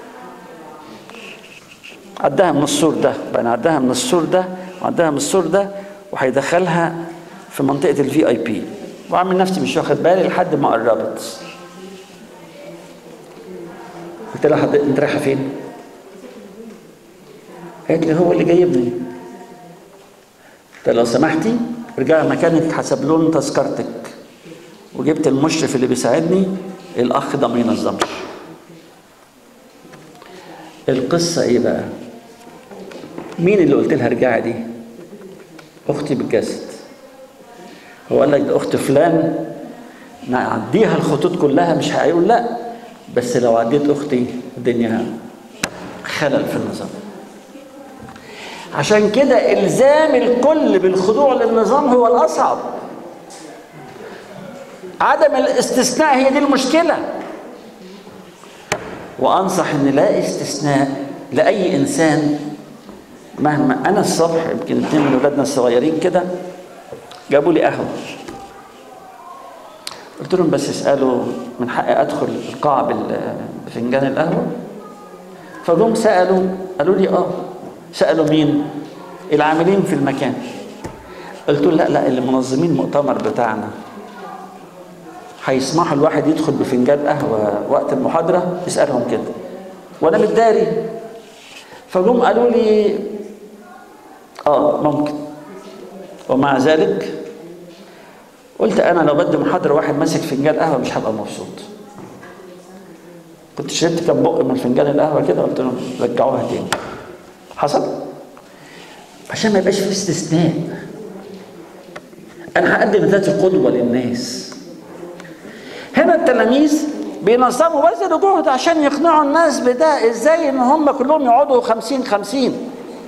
عدها من السور ده بقى عدها من السور ده وعدها من السور ده وهيدخلها في منطقه الفي اي بي وعامل نفسي مش واخد بالي لحد ما قربت قلت لها حضرتك انت رايحه فين؟ قالت لي هو اللي جايبني قلت لو سمحتي ارجعي مكانك حسب لون تذكرتك وجبت المشرف اللي بيساعدني الاخ ده ما ينظمش القصه ايه بقى مين اللي قلت لها ارجعي دي اختي بالجسد هو قال لك ده اخت فلان نعديها الخطوط كلها مش هيقول لا بس لو عديت اختي الدنيا خلل في النظام عشان كده الزام الكل بالخضوع للنظام هو الاصعب عدم الاستثناء هي دي المشكله وانصح ان لا استثناء لاي انسان مهما انا الصبح يمكن اتنين من ولادنا الصغيرين كده جابوا لي قهوه قلت لهم بس اسالوا من حقي ادخل القاعه بفنجان القهوه فجم سالوا قالوا لي اه سالوا مين العاملين في المكان قلت له لا لا اللي منظمين المؤتمر بتاعنا هيسمحوا الواحد يدخل بفنجان قهوه وقت المحاضره اسالهم كده وانا متداري فجم قالوا لي اه ممكن ومع ذلك قلت انا لو بدي محاضره واحد ماسك فنجان قهوه مش هبقى مبسوط كنت شربت كام بق من فنجان القهوه كده قلت لهم رجعوها تاني حصل عشان ما يبقاش في استثناء انا هقدم ذات قدوه للناس هنا التلاميذ بينظموا بذلوا جهد عشان يقنعوا الناس بده ازاي ان هم كلهم يقعدوا خمسين خمسين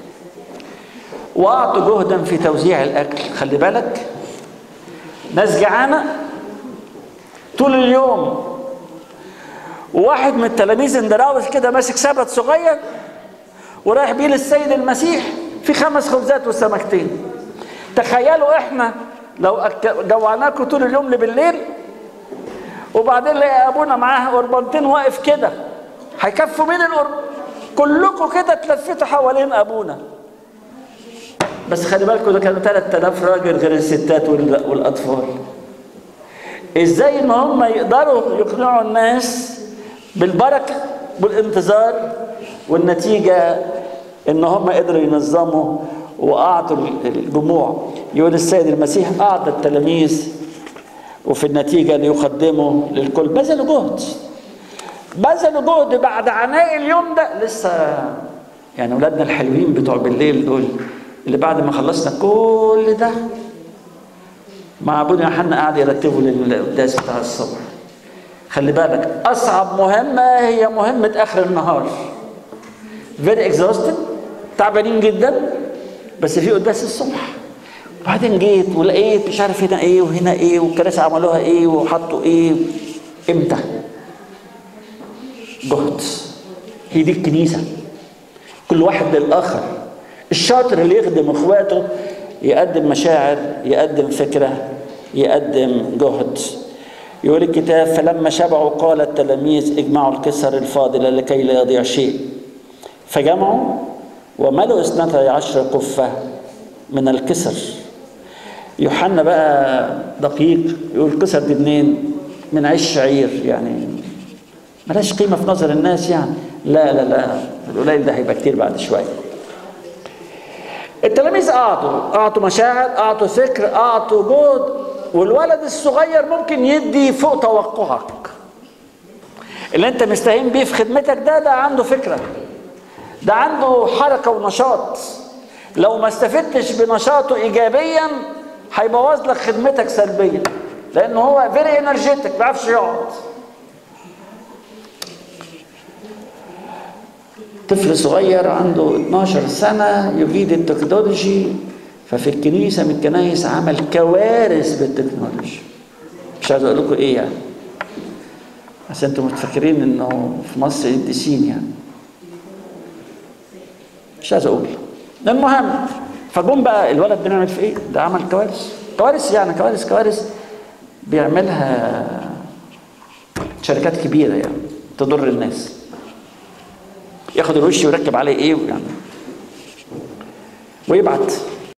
واعطوا جهدا في توزيع الاكل خلي بالك ناس جعانه طول اليوم وواحد من التلاميذ اندراوس كده ماسك سبت صغير ورايح بيه للسيد المسيح في خمس خبزات وسمكتين تخيلوا احنا لو جوعناكم طول اليوم بالليل وبعدين لقى ابونا معاه قربانتين واقف كده هيكفوا مين القرب كلكم كده تلفتوا حوالين ابونا بس خلي بالكم ده كانوا 3000 راجل غير الستات والاطفال ازاي ان هم يقدروا يقنعوا الناس بالبركه والانتظار والنتيجه ان هم قدروا ينظموا واعطوا الجموع يقول السيد المسيح اعطى التلاميذ وفي النتيجه ليقدموا للكل بذلوا جهد بذلوا جهد بعد عناء اليوم ده لسه يعني اولادنا الحلوين بتوع بالليل دول اللي بعد ما خلصنا كل ده مع ابونا يوحنا قاعد يرتبوا للقداس بتاع الصبح خلي بالك اصعب مهمه هي مهمه اخر النهار فيري اكزوستد تعبانين جدا بس في قداس الصبح وبعدين جيت ولقيت مش عارف هنا ايه وهنا ايه والكنائس عملوها ايه وحطوا ايه امتى جهد هي دي الكنيسه كل واحد للاخر الشاطر اللي يخدم اخواته يقدم مشاعر يقدم فكره يقدم جهد يقول الكتاب فلما شبعوا قال التلاميذ اجمعوا الكسر الفاضله لكي لا يضيع شيء فجمعوا وملوا اثنتي عشر قفه من الكسر يوحنا بقى دقيق يقول الكسر دي منين من عيش شعير يعني ملاش قيمه في نظر الناس يعني لا لا لا القليل ده هيبقى كتير بعد شويه التلاميذ اعطوا اعطوا مشاعر اعطوا فكر اعطوا جهد والولد الصغير ممكن يدي فوق توقعك اللي انت مستهين بيه في خدمتك ده ده عنده فكره ده عنده حركه ونشاط لو ما استفدتش بنشاطه ايجابيا هيبوظ لك خدمتك سلبيا لانه هو فيري انرجيتك ما بيعرفش يقعد طفل صغير عنده 12 سنة يفيد التكنولوجي ففي الكنيسة من الكنايس عمل كوارث بالتكنولوجي مش عايز اقول لكم ايه يعني عشان انتم متفكرين انه في مصر قديسين يعني مش عايز اقول المهم فجم بقى الولد بنعمل في ايه؟ ده عمل كوارث كوارث يعني كوارث كوارث بيعملها شركات كبيرة يعني تضر الناس ياخد الوش ويركب عليه ايه يعني ويبعت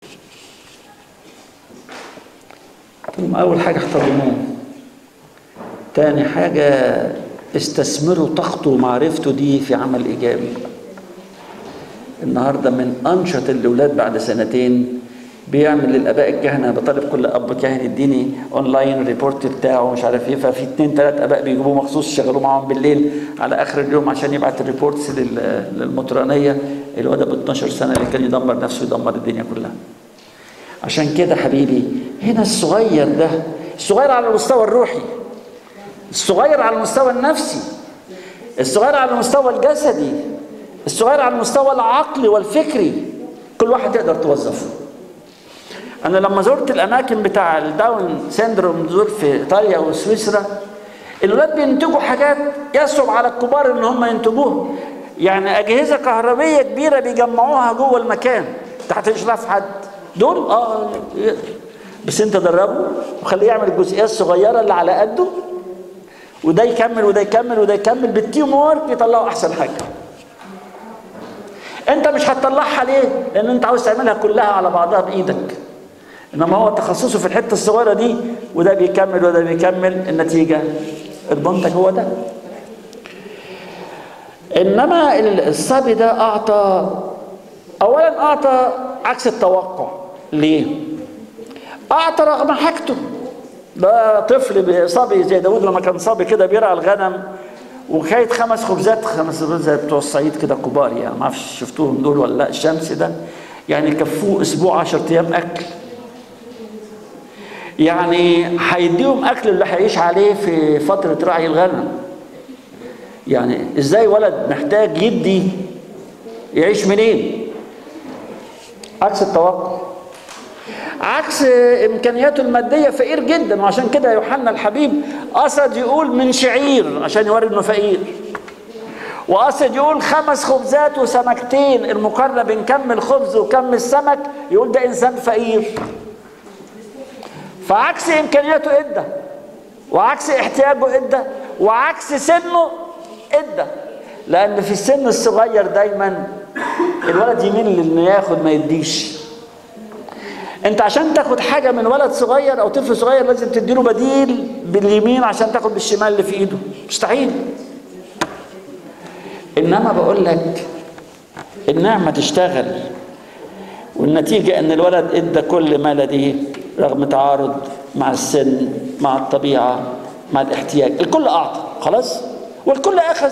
ثم اول حاجه احترموه تاني حاجه استثمروا طاقته ومعرفته دي في عمل ايجابي النهارده من انشط الاولاد بعد سنتين بيعمل للاباء الكهنه بطالب كل اب كاهن يديني اونلاين ريبورت بتاعه مش عارف ايه ففي اثنين ثلاث اباء بيجيبوه مخصوص يشغلوه معاهم بالليل على اخر اليوم عشان يبعت الريبورتس للمطرانيه الواد ب 12 سنه اللي كان يدمر نفسه يدمر الدنيا كلها عشان كده حبيبي هنا الصغير ده الصغير على المستوى الروحي الصغير على المستوى النفسي الصغير على المستوى الجسدي الصغير على المستوى العقلي والفكري كل واحد تقدر توظفه انا لما زرت الاماكن بتاع الداون سيندروم دول في ايطاليا وسويسرا الولاد بينتجوا حاجات يصعب على الكبار ان هم ينتجوها يعني اجهزه كهربيه كبيره بيجمعوها جوه المكان تحت اشراف حد دول اه بس انت دربه وخليه يعمل الجزئيه الصغيره اللي على قده وده يكمل وده يكمل وده يكمل بالتيم وورك يطلعوا احسن حاجه انت مش هتطلعها ليه لان انت عاوز تعملها كلها على بعضها بايدك انما هو تخصصه في الحته الصغيره دي وده بيكمل وده بيكمل النتيجه المنتج هو ده انما الصبي ده اعطى اولا اعطى عكس التوقع ليه اعطى رغم حاجته ده طفل صبي زي داود لما كان صبي كده بيرعى الغنم وكايت خمس خبزات خمس خبزات زي بتوع الصعيد كده كبار يعني ما اعرفش شفتوهم دول ولا لا الشمس ده يعني يكفوه اسبوع 10 ايام اكل يعني هيديهم اكل اللي هيعيش عليه في فتره رعي الغنم يعني ازاي ولد محتاج يدي يعيش منين عكس التوقع عكس امكانياته الماديه فقير جدا وعشان كده يوحنا الحبيب قصد يقول من شعير عشان يوري انه فقير وقصد يقول خمس خبزات وسمكتين المقارنه بين كم الخبز وكم السمك يقول ده انسان فقير فعكس امكانياته ادى وعكس احتياجه ادى وعكس سنه ادى لان في السن الصغير دايما الولد يميل انه ياخد ما يديش انت عشان تاخد حاجه من ولد صغير او طفل صغير لازم تديله بديل باليمين عشان تاخد بالشمال اللي في ايده مستحيل انما بقول لك النعمه تشتغل والنتيجه ان الولد ادى كل ما لديه رغم تعارض مع السن مع الطبيعه مع الاحتياج الكل اعطى خلاص والكل اخذ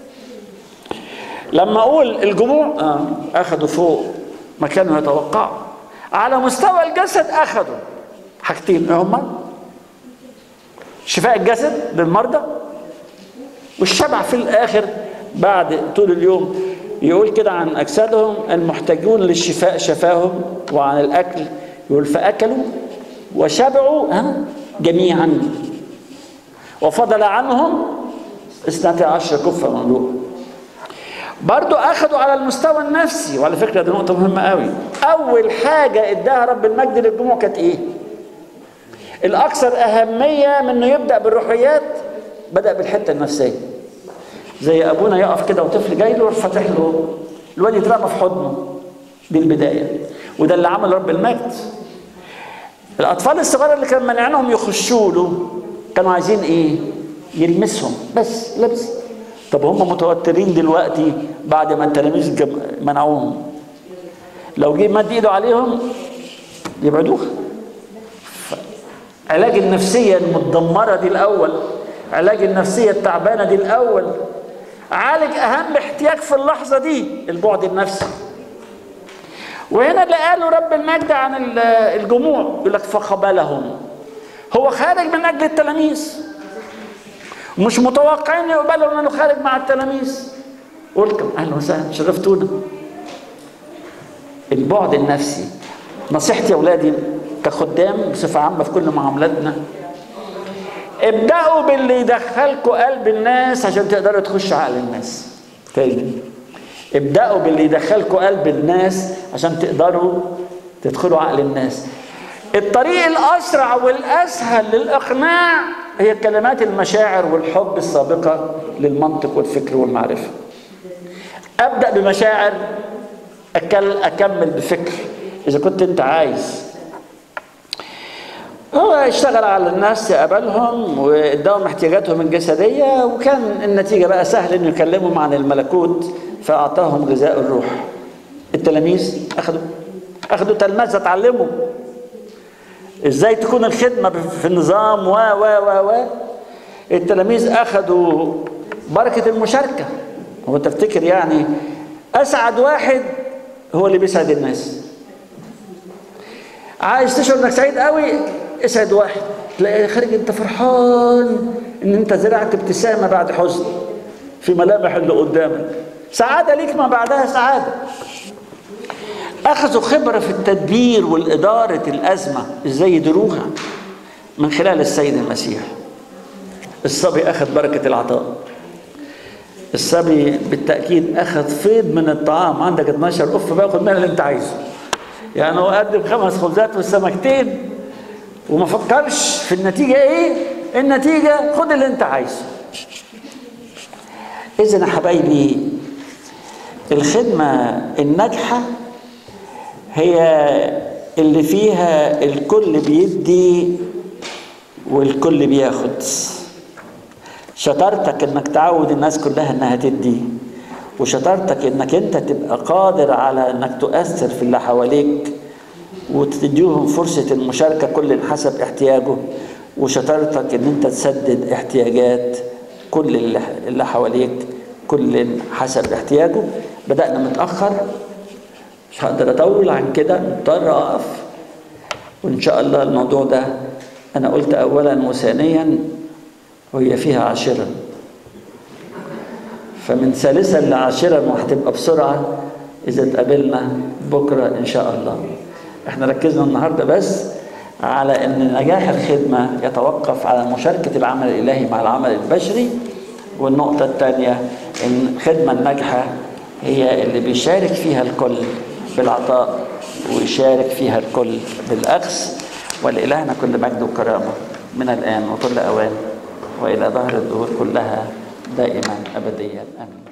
لما اقول الجموع آه اخذوا فوق ما كانوا يتوقعوا على مستوى الجسد اخذوا حاجتين هما شفاء الجسد للمرضى والشبع في الاخر بعد طول اليوم يقول كده عن اجسادهم المحتاجون للشفاء شفاهم وعن الاكل يقول فاكلوا وشبعوا ها جميعا وفضل عنهم اثنتي عشر كفة مملوءة برضو أخذوا على المستوى النفسي وعلى فكرة دي نقطة مهمة قوي أول حاجة إداها رب المجد للجموع كانت إيه؟ الأكثر أهمية من إنه يبدأ بالروحيات بدأ بالحتة النفسية زي أبونا يقف كده وطفل جاي له يروح فاتح له الواد يترمى في حضنه دي البداية وده اللي عمل رب المجد الأطفال الصغار اللي كان منعنهم يخشوا له كانوا عايزين إيه؟ يلمسهم بس لبس طب هم متوترين دلوقتي بعد ما التلاميذ منعوهم لو جه مد ايده عليهم يبعدوها علاج النفسية المتدمرة دي الأول علاج النفسية التعبانة دي الأول عالج أهم احتياج في اللحظة دي البعد النفسي وهنا اللي قاله رب المجد عن الجموع يقول لك فقبلهم هو خارج من أجل التلاميذ مش متوقعين يقبلوا انه خارج مع التلاميذ قلتم اهلا وسهلا شرفتونا البعد النفسي نصيحتي يا اولادي كخدام بصفه عامه في كل معاملاتنا ابداوا باللي يدخلكوا قلب الناس عشان تقدروا تخشوا عقل الناس تاني ابداوا باللي يدخلكوا قلب الناس عشان تقدروا تدخلوا عقل الناس الطريق الاسرع والاسهل للاقناع هي كلمات المشاعر والحب السابقه للمنطق والفكر والمعرفه ابدا بمشاعر أكل اكمل بفكر اذا كنت انت عايز هو اشتغل على الناس قبلهم واداهم احتياجاتهم الجسديه وكان النتيجه بقى سهل انه يكلمهم عن الملكوت فاعطاهم غذاء الروح التلاميذ اخذوا اخذوا تلمذه اتعلموا ازاي تكون الخدمه في النظام و و و و التلاميذ اخذوا بركه المشاركه هو تفتكر يعني اسعد واحد هو اللي بيسعد الناس عايز تشعر انك سعيد قوي اسعد واحد تلاقي خارج انت فرحان ان انت زرعت ابتسامه بعد حزن في ملامح اللي قدامك سعاده ليك ما بعدها سعاده اخذوا خبره في التدبير والاداره الازمه ازاي يديروها من خلال السيد المسيح الصبي اخذ بركه العطاء الصبي بالتاكيد اخذ فيض من الطعام عندك 12 قف باخد منها اللي انت عايزه يعني هو قدم خمس خبزات والسمكتين وما فكرش في النتيجه ايه النتيجه خد اللي انت عايزه اذا يا حبايبي الخدمه الناجحه هي اللي فيها الكل بيدي والكل بياخد شطارتك انك تعود الناس كلها انها تدي وشطارتك انك انت تبقى قادر على انك تؤثر في اللي حواليك وتديهم فرصة المشاركة كل حسب احتياجه وشطارتك ان انت تسدد احتياجات كل اللي اللي حواليك كل حسب احتياجه بدأنا متأخر مش هقدر اطول عن كده مضطر اقف وان شاء الله الموضوع ده انا قلت اولا وثانيا وهي فيها عاشرا فمن ثالثا لعاشرا وهتبقى بسرعه اذا اتقابلنا بكره ان شاء الله احنا ركزنا النهارده بس على ان نجاح الخدمه يتوقف على مشاركه العمل الالهي مع العمل البشري والنقطه الثانيه ان الخدمه الناجحه هي اللي بيشارك فيها الكل بالعطاء ويشارك فيها الكل بالاخذ ولإلهنا كل مجد وكرامه من الان وكل اوان والى ظهر الدهور كلها دائما ابديا امين